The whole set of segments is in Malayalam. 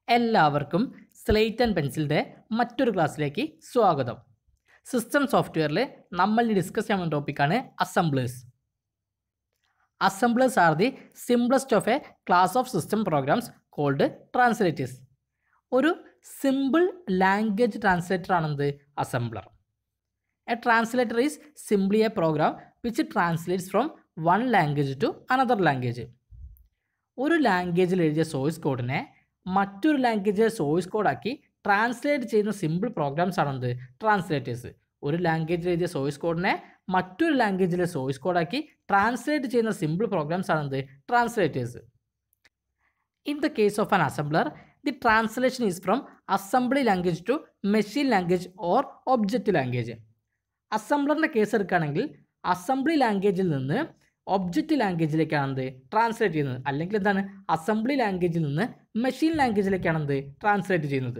എല്ലാവർക്കും സ്ലേറ്റ് ആൻഡ് പെൻസിലിൻ്റെ മറ്റൊരു ക്ലാസ്സിലേക്ക് സ്വാഗതം സിസ്റ്റം സോഫ്റ്റ്വെയറിൽ നമ്മൾ ഇനി ഡിസ്കസ് ചെയ്യാൻ ടോപ്പിക്കാണ് assemblers assemblers are the simplest of a class of system programs called translators ഒരു സിമ്പിൾ ലാംഗ്വേജ് ട്രാൻസ്ലേറ്റർ ആണെന്ത് assembler a translator is simply a program which translates from one language to another language ഒരു ലാംഗ്വേജിൽ എഴുതിയ സോഴ്സ് കോഡിനെ മറ്റൊരു ലാംഗ്വേജിലെ സോഴ്സ് കോഡാക്കി ട്രാൻസ്ലേറ്റ് ചെയ്യുന്ന സിമ്പിൾ പ്രോഗ്രാംസ് ആണെന്ത് ട്രാൻസ്ലേറ്റേഴ്സ് ഒരു ലാംഗ്വേജിൽ എഴുതിയ സോഴ്സ് കോഡിനെ മറ്റൊരു ലാംഗ്വേജിലെ സോഴ്സ് കോഡാക്കി ട്രാൻസ്ലേറ്റ് ചെയ്യുന്ന സിമ്പിൾ പ്രോഗ്രാംസ് ആണെന്ത് translators in the case of an assembler the translation is from assembly language to machine language or object language അസംബ്ലറിൻ്റെ കേസ് എടുക്കുകയാണെങ്കിൽ അസംബ്ലി ലാംഗ്വേജിൽ നിന്ന് ഒബ്ജക്റ്റ് ലാംഗ്വേജിലേക്കാണ് എന്ത് ട്രാൻസ്ലേറ്റ് ചെയ്യുന്നത് അല്ലെങ്കിൽ എന്താണ് അസംബ്ലി ലാംഗ്വേജിൽ നിന്ന് മെഷീൻ ലാംഗ്വേജിലേക്കാണ് എന്ത് ട്രാൻസ്ലേറ്റ് ചെയ്യുന്നത്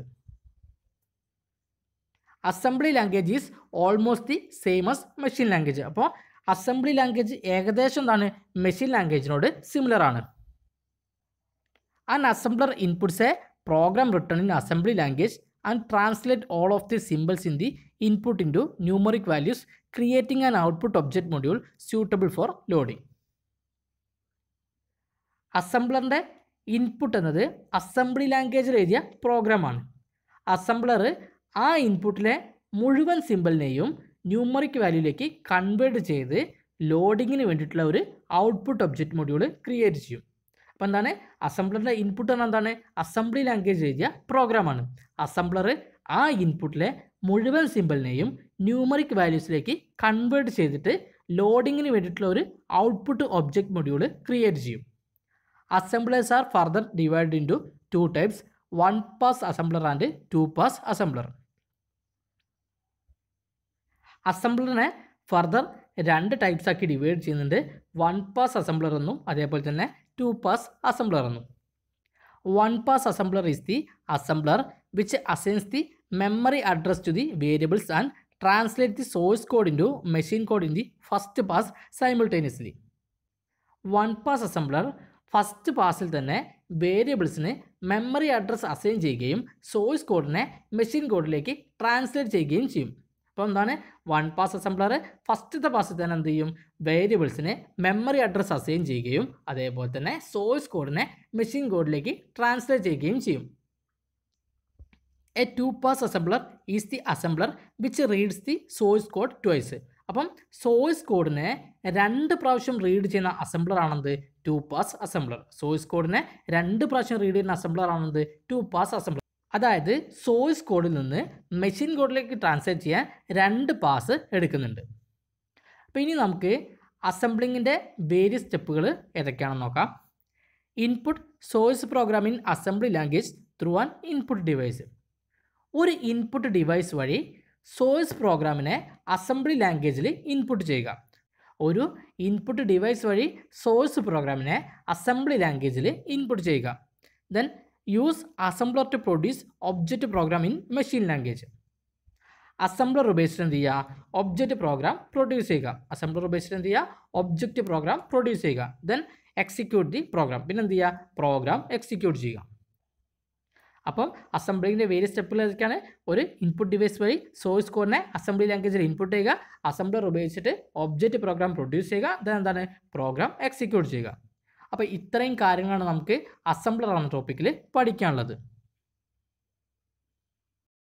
assembly language is almost the same as machine language അപ്പോൾ അസംബ്ലി ലാംഗ്വേജ് ഏകദേശം എന്താണ് മെഷീൻ ലാംഗ്വേജിനോട് സിമിലർ ആണ് an assembler inputs a program written in assembly language and translate all of the symbols in the input into numeric values creating an output object module suitable for loading അസംബ്ലറിൻ്റെ ഇൻപുട്ട് എന്നത് അസംബ്ലി ലാംഗ്വേജിൽ എഴുതിയ പ്രോഗ്രാമാണ് അസംബ്ലർ ആ ഇൻപുട്ടിലെ മുഴുവൻ സിമ്പിളിനെയും ന്യൂമറിക് വാല്യൂയിലേക്ക് കൺവേർട്ട് ചെയ്ത് ലോഡിങ്ങിന് വേണ്ടിയിട്ടുള്ള ഒരു ഔട്ട്പുട്ട് ഒബ്ജക്റ്റ് മൊഡ്യൂൾ ക്രിയേറ്റ് ചെയ്യും അപ്പോൾ എന്താണ് അസംബ്ലറിൻ്റെ ഇൻപുട്ട് എന്ന് എന്താണ് അസംബ്ലി ലാംഗ്വേജ് എഴുതിയ പ്രോഗ്രാമാണ് അസംബ്ലർ ആ ഇൻപുട്ടിലെ മുഴുവൻ സിമ്പിളിനെയും ന്യൂമറിക് വാല്യൂസിലേക്ക് കൺവേർട്ട് ചെയ്തിട്ട് ലോഡിങ്ങിന് വേണ്ടിയിട്ടുള്ള ഒരു ഔട്ട്പുട്ട് ഒബ്ജക്റ്റ് മൊഡ്യൂൾ ക്രിയേറ്റ് ചെയ്യും assemblers are further divide into two types one pass assembler and two pass assembler അസംബ്ലറിനെ ഫർദർ രണ്ട് ടൈപ്സ് ആക്കി ഡിവൈഡ് ചെയ്യുന്നുണ്ട് വൺ പാസ് അസംബ്ലർ എന്നും അതേപോലെ തന്നെ ടു പാസ് അസംബ്ലർ എന്നും one pass assembler is the assembler which assigns the memory address to the variables and translate the source code into machine code in the first pass simultaneously one pass assembler first പാസിൽ തന്നെ വേരിയബിൾസിന് മെമ്മറി അഡ്രസ്സ് അസൈൻ ചെയ്യുകയും സോഴ്സ് കോഡിനെ മെഷീൻ കോഡിലേക്ക് ട്രാൻസ്ലേറ്റ് ചെയ്യുകയും ചെയ്യും അപ്പോൾ എന്താണ് വൺ പാസ് അസംബ്ലർ ഫസ്റ്റത്തെ പാസിൽ തന്നെ എന്ത് ചെയ്യും വേരിയബിൾസിന് മെമ്മറി അഡ്രസ്സ് അസൈൻ ചെയ്യുകയും അതേപോലെ തന്നെ സോഴ്സ് കോഡിനെ മെഷീൻ കോഡിലേക്ക് ട്രാൻസ്ലേറ്റ് ചെയ്യുകയും ചെയ്യും A to pass assembler is the assembler which reads the source code twice അപ്പം സോഴ്സ് കോഡിനെ രണ്ട് പ്രാവശ്യം റീഡ് ചെയ്യുന്ന assembler ആണെന്ത് to pass assembler source കോഡിനെ രണ്ട് പ്രാവശ്യം റീഡ് ചെയ്യുന്ന അസംബ്ലർ ആണെന്ത് ടു പാസ് അസംബ്ലർ അതായത് സോഴ്സ് കോഡിൽ നിന്ന് മെഷീൻ കോഡിലേക്ക് ട്രാൻസ്ലേറ്റ് ചെയ്യാൻ രണ്ട് പാസ് എടുക്കുന്നുണ്ട് അപ്പോൾ ഇനി നമുക്ക് അസംബ്ലിങ്ങിൻ്റെ വേരിയസ് സ്റ്റെപ്പുകൾ ഏതൊക്കെയാണെന്ന് നോക്കാം input source program in assembly language through an input device ഒരു ഇൻപുട്ട് ഡിവൈസ് വഴി സോഴ്സ് പ്രോഗ്രാമിനെ അസംബ്ലി ലാംഗ്വേജിൽ ഇൻപുട്ട് ചെയ്യുക ഒരു ഇൻപുട്ട് ഡിവൈസ് വഴി സോഴ്സ് പ്രോഗ്രാമിനെ അസംബ്ലി ലാംഗ്വേജിൽ ഇൻപുട്ട് ചെയ്യുക then use assembler to produce object program in machine language assembler ഉപയോഗിച്ചിട്ട് എന്ത് ചെയ്യുക ഒബ്ജക്റ്റ് പ്രോഗ്രാം പ്രൊഡ്യൂസ് ചെയ്യുക അസംബ്ലർ ഉപയോഗിച്ചിട്ട് എന്ത് ചെയ്യുക ഒബ്ജക്റ്റ് പ്രോഗ്രാം പ്രൊഡ്യൂസ് ചെയ്യുക ദെൻ എക്സിക്യൂട്ട് ദി പ്രോഗ്രാം പിന്നെ എന്ത് ചെയ്യുക പ്രോഗ്രാം എക്സിക്യൂട്ട് ചെയ്യുക അപ്പം അസംബ്ലിങ്ങിൻ്റെ വേരിയസ് സ്റ്റെപ്പുകൾ ഏതൊക്കെയാണ് ഒരു ഇൻപുട്ട് ഡിവൈസ് വഴി സോഴ്സ് കോഡിനെ അസംബ്ലി ലാംഗ്വേജിൽ ഇൻപുട്ട് ചെയ്യുക അസംബ്ലർ ഉപയോഗിച്ചിട്ട് ഒബ്ജക്റ്റ് പ്രോഗ്രാം പ്രൊഡ്യൂസ് ചെയ്യുക ദെൻ എന്താണ് പ്രോഗ്രാം എക്സിക്യൂട്ട് ചെയ്യുക അപ്പോൾ ഇത്രയും കാര്യങ്ങളാണ് നമുക്ക് അസംബ്ലർ എന്ന ടോപ്പിക്കിൽ പഠിക്കാനുള്ളത്